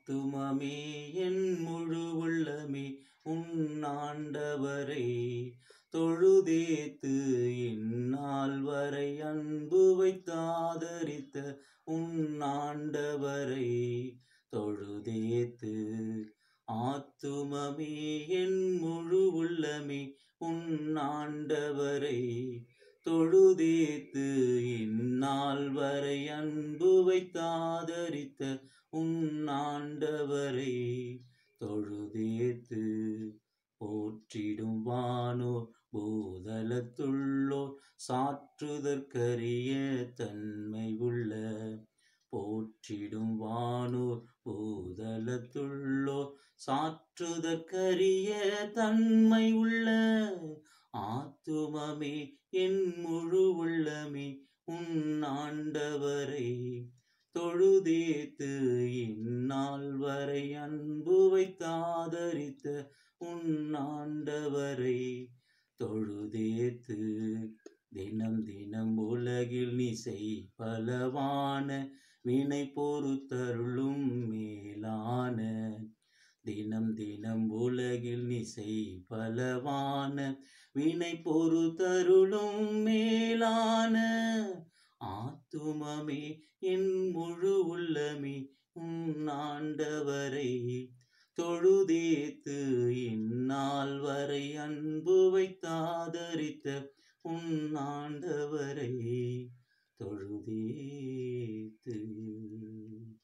ஆத்துமமே என் முழு உள்ளமே உன் ஆண்டவரை தொழுதேத்து இந்நாள் வரை அன்பு வைத்தாதரித்த உன் ஆண்டவரை தொழுதேத்து ஆத்துமமே என் முழு உள்ளமே உன் ஆண்டவரை தொழுதேத்து இந்நாள் வரை அன்பு வைத்தாதரித்த உன் ஆண்டவரை தொழுதேத்து போற்றிடும் வானோர் பூதலத்துள்ளோர் சாற்றுதற்கரிய தன்மை உள்ள போற்றிடும் வானோர் பூதலத்துள்ளோர் சாற்றுதற்கரிய தன்மை உள்ள ஆத்துமமே என் முழு உள்ளமே உன் ஆண்டவரை தொழுதேத்து இந்நாள் வரை அன்பு வைத்தாதரித்த உன் ஆண்டவரை தொழுதேத்து தினம் தினம் உலகில் நீ செய் பலவான வினை பொறுத்தருளும் மேலான தினம் தினம் உலகில் நீ செய் பலவான வினை பொறுத்தருளும் மேலான ஆத்துமமே என் முழு உள்ளமே உன் ஆண்டவரை தொழுதேத்து இந்நாள் வரை அன்பு வைத்தாதரித்த உன் ஆண்டவரை தொழுதேத்து